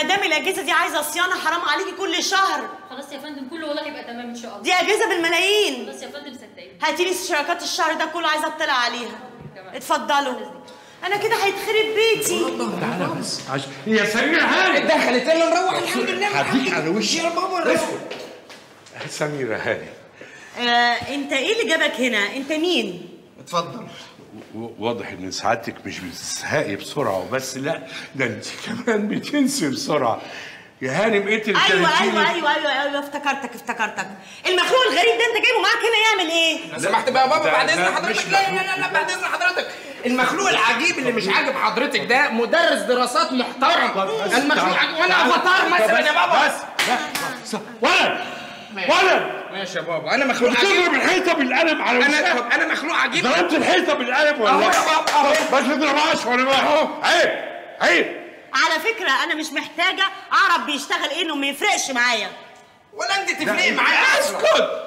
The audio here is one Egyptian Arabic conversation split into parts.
دام الاجهزه دي عايزه صيانه حرام عليكي كل شهر خلاص يا فندم كله والله هيبقى تمام ان شاء الله دي اجهزه بالملايين خلاص يا فندم صدقيني هاتي لي اشتراكات الشهر ده كله عايزه اطلع عليها تمام. اتفضلوا انا كده هيتخرب بيتي تعالى بس عش... يا سمير هاني دخلت يلا نروح الحمد لله هديك على وشي يا بابا روح. سمير هاني آه، انت ايه اللي جابك هنا انت مين اتفضل و- واضح ان سعادتك مش بتزهقي بسرعه وبس لا ده انت كمان بتنسي بسرعه يا هانم انت اللي ايوه كلمتيني. ايوه ايوه ايوه ايوه افتكرتك افتكرتك المخلوق الغريب ده انت جايبه معاك هنا يعمل ايه لو سمحت بقى يا بابا ده- بعد ده اذن مش حضرتك لا لا لا لا بعد اذن حضرتك المخلوق العجيب اللي مش عاجب حضرتك ده مدرس دراسات محترم المخلوق عجيب وانا افاتار مثلا يا بابا بس لا ولد ولد ماشي يا بابا انا مخلوق بتضرب عجيب الحيطه بالقلم على انا وشها طب انا مخلوق عجيب ضربت الحيطه بالقلم ولا أهو لا؟ يا بابا، أهو. ما تضربهاش ولا ما عيب عيب على فكره انا مش محتاجه اعرف بيشتغل ايه انه ما يفرقش معايا ولا انت تفرقي معايا اصلا اسكت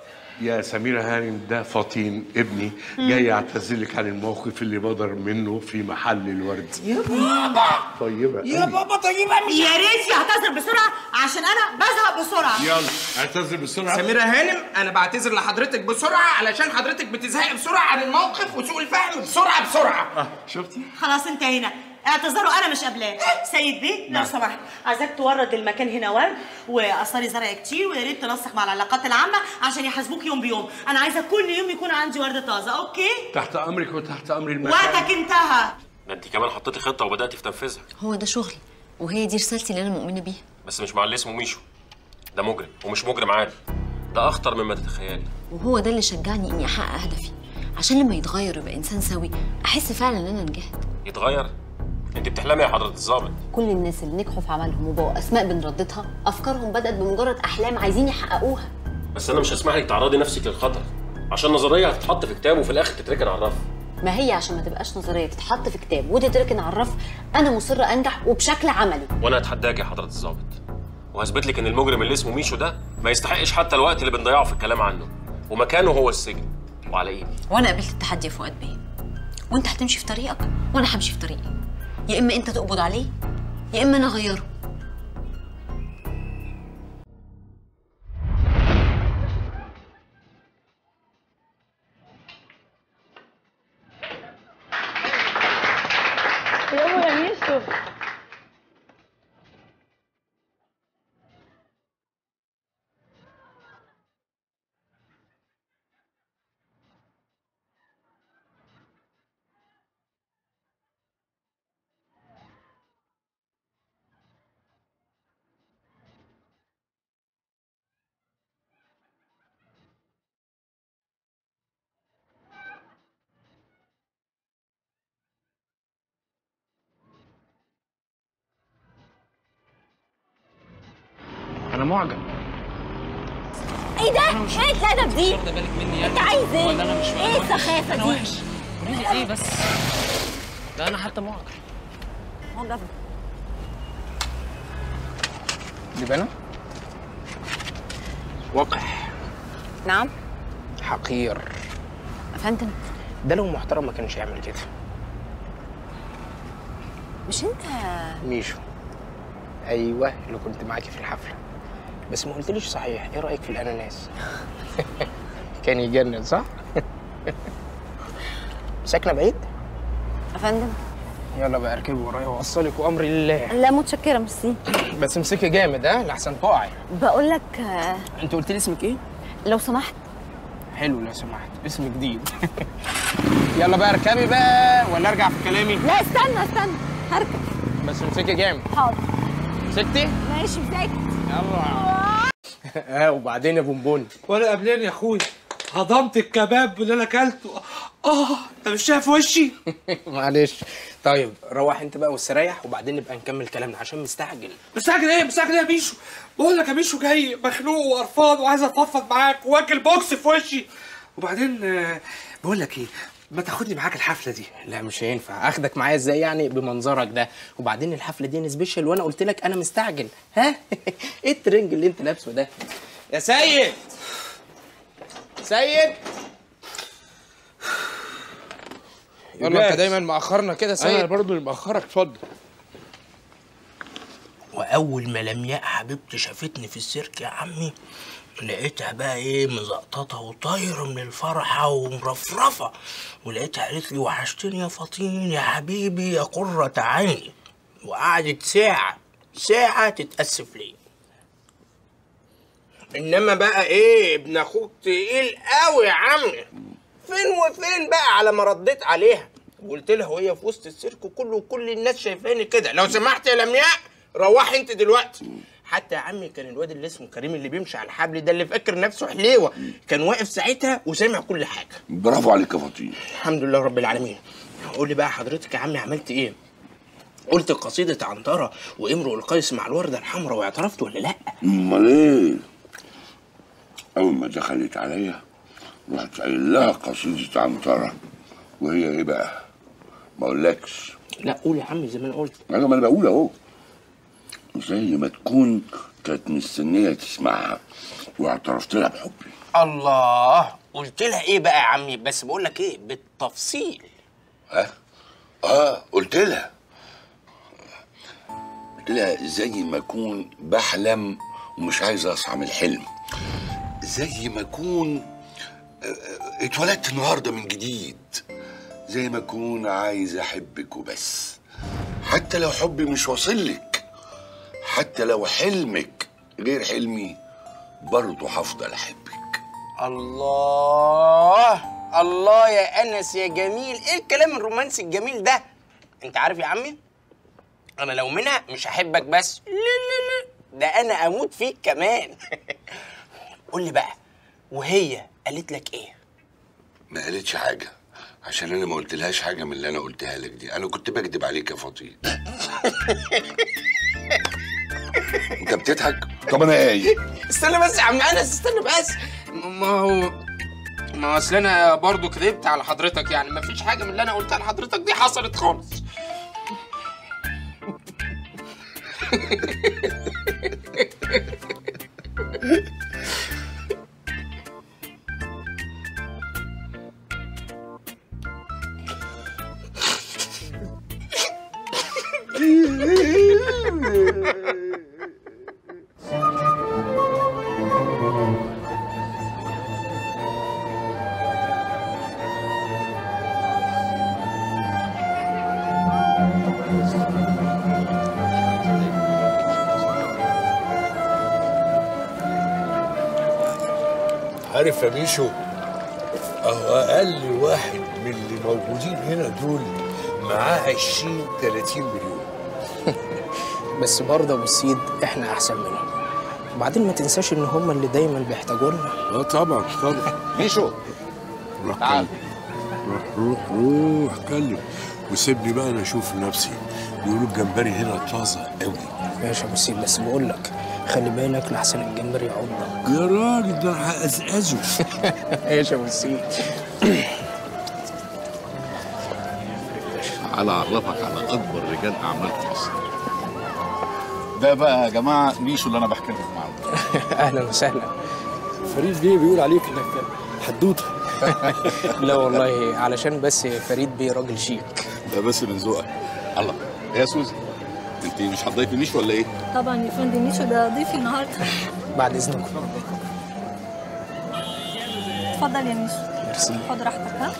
يا سميرة هانم ده فطين ابني جاي اعتذرلك عن الموقف اللي بدر منه في محل الورد يا بابا طيبة يا أوي. بابا طيبه مش يا ريت يعتذر بسرعه عشان انا بزهق بسرعه يلا اعتذر بسرعة سميرة هانم انا بعتذر لحضرتك بسرعه علشان حضرتك بتزهقي بسرعه عن الموقف وسوء الفهم بسرعه بسرعه آه شفتي؟ خلاص انتهينا اعتذروا انا مش قابلاه سيد بيه لو نعم. سمحت عايزاك تورد المكان هنا ورد واثاري زرع كتير ويا ريت تنسق مع العلاقات العامه عشان يحاسبوك يوم بيوم انا عايزه كل يوم يكون عندي ورد طازه اوكي تحت امرك وتحت امر المكان وقتك انتهى ده انت كمان حطيتي خطه وبداتي في تنفيذها هو ده شغلي وهي دي رسالتي اللي انا مؤمنه بيها بس مش مع اللي اسمه ميشو ده مجرم ومش مجرم عادي ده اخطر مما تتخيلي وهو ده اللي شجعني اني احقق هدفي عشان لما يتغير ويبقى انسان سوي احس فعلا ان انا نجحت يتغير انت بتحلمي يا حضره الظابط كل الناس اللي نجحوا في عملهم وبقوا اسماء بنرددها افكارهم بدات بمجرد احلام عايزين يحققوها بس انا مش هسمح لك تعرضي نفسك للخطر عشان نظريه هتتحط في كتاب وفي الاخر تتركن على الرف ما هي عشان ما تبقاش نظريه تتحط في كتاب وتتركن على الرف انا مصره انجح وبشكل عملي وانا هتحداك يا حضره الظابط وهثبت لك ان المجرم اللي اسمه ميشو ده ما يستحقش حتى الوقت اللي بنضيعه في الكلام عنه ومكانه هو السجن وعلى ايدي وانا قابلت التحدي يا فؤاد بيه وانت هتمشي في طريقك وانا همشي في طريقي يا اما انت تقبض عليه يا اما انا اغيره انا معجب ايه ده؟ ايه الادب دي؟ واخده بالك مني انت عايز ايه؟ ولا انا مش ايه السخافه انا دي؟ وحش قولي لي ايه بس ده انا حتى معجب معجب دي انا وقح نعم حقير افندم ده لو محترم ما كانش يعمل كده مش انت ميشو ايوه اللي كنت معاكي في الحفله بس ما قلتليش صحيح ايه رايك في الاناناس كان يجنن صح ساكنه بعيد افندم يلا بقى اركبي ورايا واوصلك وامري لله لا متشكره ميرسي بس امسكي جامد ها لحسن تقعي بقول لك آه، انت قلت لي اسمك ايه لو سمحت حلو لو سمحت اسم جديد يلا بقى اركبي بقى ولا ارجع في كلامي لا استنى استنى هركب بس امسكي جامد حاضر مسكتي ماشي بداية يلا اه وبعدين يا بونبون ولا قبلين يا اخويا هضمت الكباب اللي انا اكلته اه انت مش شايف وشي معلش طيب روح انت بقى واستريح وبعدين نبقى نكمل كلامنا عشان مستعجل مستعجل ايه مستعجل ايه يا ميشو بقول لك يا ميشو جاي مخنوق وقرفان وعايز اتفضفض معاك واكل بوكس في وشي وبعدين آه، بقول لك ايه ما تاخدني معاك الحفله دي لا مش هينفع اخدك معايا ازاي يعني بمنظرك ده وبعدين الحفله دي سبيشال وانا قلت لك انا مستعجل ها ايه الترنج اللي انت لابسه ده يا سيد سيد يلا انت جاهز. دايما ماخرنا كده يا انا سيد برضه اللي مأخرك اتفضل واول ما لمياء حبيبتي شافتني في السيرك يا عمي لقيتها بقى ايه مزقططه وطايره من الفرحه ومرفرفه ولقيتها قالت لي وحشتني يا فطين يا حبيبي يا قرة عيني وقعدت ساعه ساعه تتاسف لي انما بقى ايه ابن اخوك تقيل قوي يا عمي فين وفين بقى على ما رديت عليها وقلت لها وهي في وسط السيرك كله وكل الناس شايفاني كده لو سمحت يا لمياء روحي انت دلوقتي حتى يا عمي كان الواد اللي اسمه كريم اللي بيمشي على الحبل ده اللي فاكر نفسه حليوه كان واقف ساعتها وسامع كل حاجه برافو عليك يا فطين الحمد لله رب العالمين قول لي بقى حضرتك يا عمي عملت ايه قلت قصيدة عنترة وامرؤ القيس مع الوردة الحمراء واعترفت ولا لا؟ امال ايه اول ما دخلت عليا رحت قايل لها قصيده عنتره وهي ايه بقى ما اقولكش لا قول يا عمي زي ما انا قلت انا ما انا بقول اهو زي ما تكون كانت مستنيه تسمعها واعترفت لها بحبي الله قلت لها ايه بقى يا عمي بس بقول لك ايه بالتفصيل ها اه قلت لها قلت لها زي ما اكون بحلم ومش عايز اصحى من الحلم زي ما اكون آه، آه، اتولدت النهارده من جديد زي ما اكون عايز احبك وبس حتى لو حبي مش واصل لك حتى لو حلمك غير حلمي برضه هفضل احبك الله الله يا انس يا جميل ايه الكلام الرومانسي الجميل ده انت عارف يا عمي انا لو منها مش هحبك بس لا لا لا ده انا اموت فيك كمان قول لي بقى وهي قالت لك ايه ما قالتش حاجه عشان انا ما قلتلهاش حاجه من اللي انا قلتها لك دي انا كنت بكذب عليك يا فطين انت بتضحك طب انا ايه استنى بس يا عم انس استنى بس ما هو ما هو اصل انا برضه كذبت على حضرتك يعني ما فيش حاجه من اللي انا قلتها لحضرتك دي حصلت خالص عارف يا ميشو اهو اقل واحد من اللي موجودين هنا دول معاه 20 30 مليون بس برضه ابو السيد احنا احسن منهم وبعدين ما تنساش ان هم اللي دايما بيحتاجوا لنا اه طبعا طبعا ميشو روح كلم روح روح روح كلم وسيبني بقى انا اشوف نفسي بيقولوا الجمبري هنا طازه قوي ماشي يا ابو السيد بس بقول لك خلي بالك لحسن الجمبري يعضك يا راجل ده انا هقزقزه ماشي يا ابو السيد على اعرفك على اكبر رجال اعمال في مصر ده بقى يا جماعه ميشو اللي انا بحكي لكم عنه اهلا وسهلا فريد بيه بيقول عليك انك حدوته لا والله علشان بس فريد بيه راجل شيك ده بس من ذوقك الله إيه يا سوزي انت مش هتضيفي ميشو ولا ايه طبعا يا فندم ميشو ده ضيفي النهارده بعد اذنكم اتفضل يا ميشو ميرسي خد راحتك ها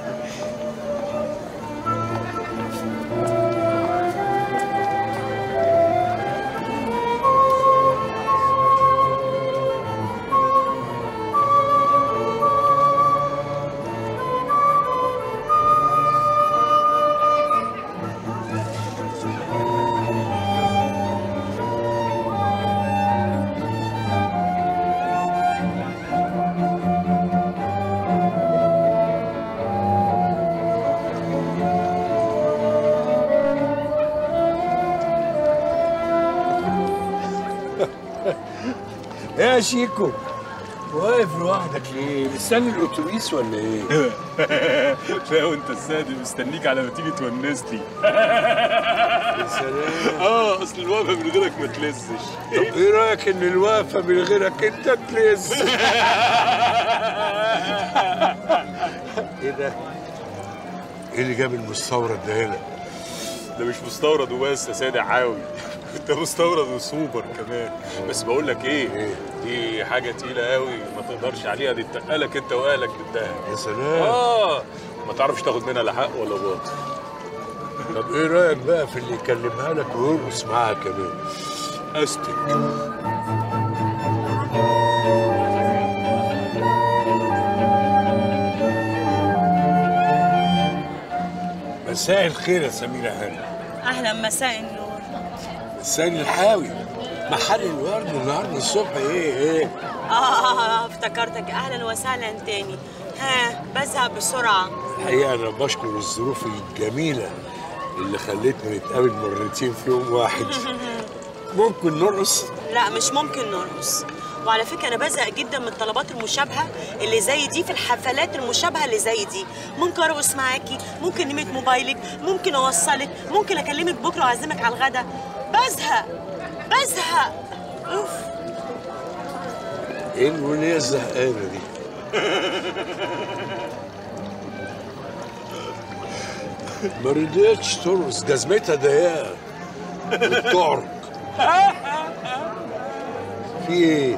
يا شيكو واقف لوحدك ليه؟ مستني الاتوبيس ولا ايه؟ لا وانت السادة مستنيك على ما تيجي تونسني يا سلام اه اصل الوقفه من غيرك ما تلسش طب ايه رايك ان الوقفه من غيرك انت تلز؟ ايه ده؟ ايه اللي جاب المستورد ده هنا؟ ده مش مستورد وبس يا سيدي عاوي انت مستورد وسوبر كمان بس بقول لك ايه دي حاجه تقيله قوي ما تقدرش عليها دي تقلك انت واهلك بالدهب يا سلام اه ما تعرفش تاخد منها لا حق ولا باطل طب ايه رايك بقى في اللي يكلمها لك ويرقص معاها كمان استك مساء الخير يا سميرة هاني اهلا مساء النور مساء الحاوي محل الورد النهارده الصبح ايه ايه اه افتكرتك اهلا وسهلا تاني ها بزهق بسرعه الحقيقه انا بشكر الظروف الجميله اللي خلتنا نتقابل مرتين في يوم واحد ممكن نرقص لا مش ممكن نرقص وعلى فكره انا بزهق جدا من الطلبات المشابهه اللي زي دي في الحفلات المشابهه اللي زي دي ممكن ارقص معاكي ممكن نمت موبايلك ممكن اوصلك ممكن اكلمك بكره واعزمك على الغدا بزهق بزهق اوف ايه الوليه الزهقانه دي ما رضيتش ترقص جزمتها ضيقه بتعرج في ايه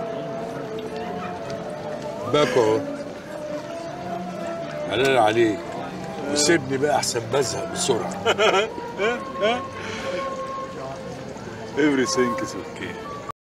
باكو اهو حلال عليك وسيبني بقى احسن بزهق بسرعه everything is okay